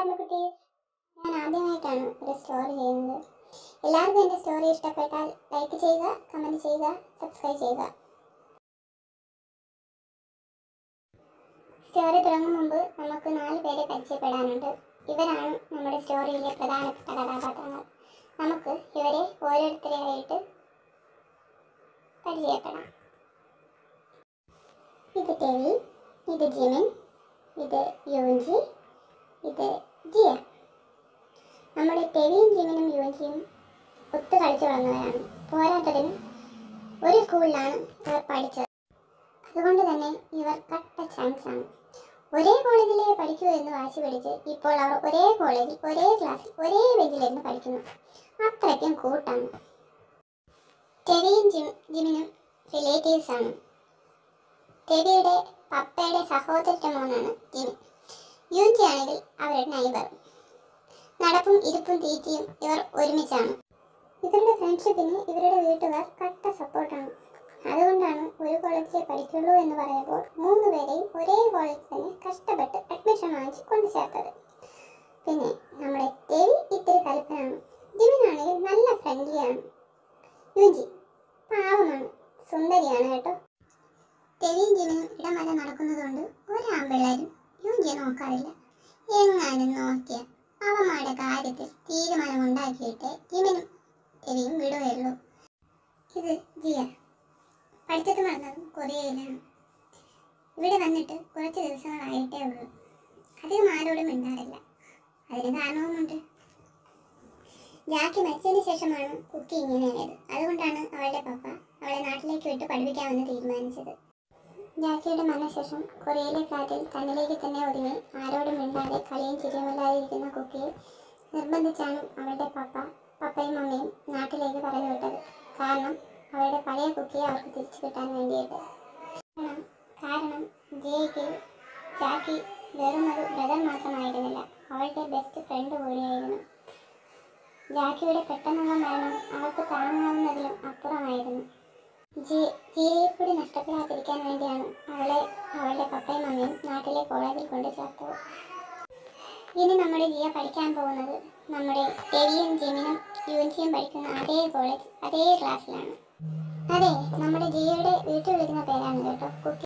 നമസ്കാരം കുട്ടി ഞാൻ ആദ്യമായിട്ടാണ് ഒരു സ്റ്റോറി ചെയ്യുന്നത് എല്ലാവർക്കും എൻ്റെ സ്റ്റോറി ഇഷ്ടപ്പെട്ടാൽ ലൈക്ക് ചെയ്യുക കമൻറ്റ് ചെയ്യുക സബ്സ്ക്രൈബ് ചെയ്യുക സ്റ്റോറി തുടങ്ങും മുമ്പ് നമുക്ക് നാല് പേരെ പരിചയപ്പെടാനുണ്ട് ഇവരാണ് നമ്മുടെ സ്റ്റോറിയിലെ പ്രധാനപ്പെട്ട കഥാപാത്രങ്ങൾ നമുക്ക് ഇവരെ ഓരോരുത്തരെയായിട്ട് പരിചയപ്പെടാം ഇത് ടെവി ഇത് ജിമിൻ ഇത് യോഞ്ചി ഇത് ജിയ നമ്മുടെ ടെവിയും ജിമിനും യോഞ്ചിയും ഒത്തു കളിച്ചു വളർന്നവരാണ് പോരാത്തതിന് ഒരു സ്കൂളിലാണ് ഇവർ പഠിച്ചത് അതുകൊണ്ട് തന്നെ ഇവർ കട്ട ചാൻസ് ആണ് ഒരേ കോളേജിലേ പഠിക്കൂ എന്ന് വാശി പിടിച്ച് ഇപ്പോൾ അവർ ഒരേ കോളേജിൽ ഒരേ ക്ലാസ്സിൽ ഒരേ ബെഞ്ചിലിരുന്ന് പഠിക്കുന്നു അത്രയ്ക്കും കൂട്ടാണ് ടെവിയും ജിം ജിമിനും റിലേറ്റീവ്സ് ആണ് ടെവിയുടെ പപ്പയുടെ സഹോദരന്റെ മോനാണ് ജിമിൻ യൂൻജി ആണെങ്കിൽ അവരുടെ നൈബർ നടപ്പും ഇരിപ്പും തീറ്റിയും ഇവർ ഒരുമിച്ചാണ് ഇവരുടെ ഫ്രണ്ട്ഷിപ്പിന് ഇവരുടെ വീട്ടുകാർ കട്ട സപ്പോർട്ടാണ് അതുകൊണ്ടാണ് ഒരു കോളേജിലേ പഠിക്കുള്ളൂ എന്ന് പറയുമ്പോൾ മൂന്ന് പേരെയും ഒരേ കോളേജിൽ തന്നെ കഷ്ടപ്പെട്ട് അഡ്മിഷൻ വാങ്ങിച്ച് കൊണ്ടു ചേർത്തത് പിന്നെ നമ്മുടെ ടെവി ഇത്തിരി കൽപ്പനാണ് ജിമിനാണെങ്കിൽ നല്ല ഫ്രണ്ട്ലിയാണ് യൂജി പാവമാണ് സുന്ദരിയാണ് കേട്ടോ ടെവിയും ജിമിനും ഇടമല നടക്കുന്നതുകൊണ്ട് ഒരാമ്പിള്ളേരും യൂജിയെ നോക്കാറില്ല എങ്ങാനും നോക്കിയ അവന്മാരുടെ കാര്യത്തിൽ തീരുമാനമുണ്ടാക്കിയിട്ട് ജിമിനും ടെവിയും വിടുകയുള്ളൂ ഇത് ജിയ പഠിത്തത്തിൽ നടന്നതും കൊറിയയിലാണ് ഇവിടെ വന്നിട്ട് കുറച്ച് ദിവസങ്ങളായിട്ടേ ഉള്ളൂ അധികം ആരോടും മിണ്ടാറില്ല അതിന് കാരണവുമുണ്ട് ജാക്കി മരിച്ചതിന് ശേഷമാണ് കുക്കി ഇങ്ങനെയായത് അതുകൊണ്ടാണ് അവളുടെ പപ്പ അവളെ നാട്ടിലേക്ക് വിട്ട് പഠിപ്പിക്കാമെന്ന് തീരുമാനിച്ചത് ജാക്കിയുടെ മരണശേഷം കൊറിയയിലെ ഫ്ലാറ്റിൽ തന്നിലേക്ക് തന്നെ ഒതുങ്ങി ആരോടും മിണ്ടാതെ കളിയും ചിരിയുമില്ലാതിരിക്കുന്ന കുക്കിയെ നിർബന്ധിച്ചാണ് അവളുടെ പപ്പ പപ്പയും മമ്മിയും നാട്ടിലേക്ക് പറഞ്ഞു വിട്ടത് കാരണം അവരുടെ പഴയ കുക്കിയെ അവർക്ക് തിരിച്ചു കിട്ടാൻ വേണ്ടിയിട്ട് കാരണം കാരണം ജയ്ക്ക് ജാക്കി വെറും ഒരു ബ്രദർ മാത്രമായിരുന്നില്ല അവളുടെ ബെസ്റ്റ് ഫ്രണ്ട് കൂടിയായിരുന്നു ജാക്കിയുടെ പെട്ടെന്നുള്ള മരണം അവൾക്ക് താങ്ങാവുന്നതിലും അപ്പുറമായിരുന്നു ജി ജിയെ കൂടി നഷ്ടപ്പെടാതിരിക്കാൻ വേണ്ടിയാണ് അവളെ അവളുടെ പപ്പയും മമ്മിയും നാട്ടിലെ കോളേജിൽ കൊണ്ട് ചേർത്തത് ഇനി നമ്മുടെ ജിയ പഠിക്കാൻ പോകുന്നത് നമ്മുടെ ടെവിയും ജിമിനും യുവൻസിയും പഠിക്കുന്ന അതേ കോളേജ് അതേ ക്ലാസ്സിലാണ് അതെ നമ്മുടെ ജിയയുടെ വീട്ടിൽ വിളിക്കുന്ന പേരാണ് കേട്ടോ കുക്കി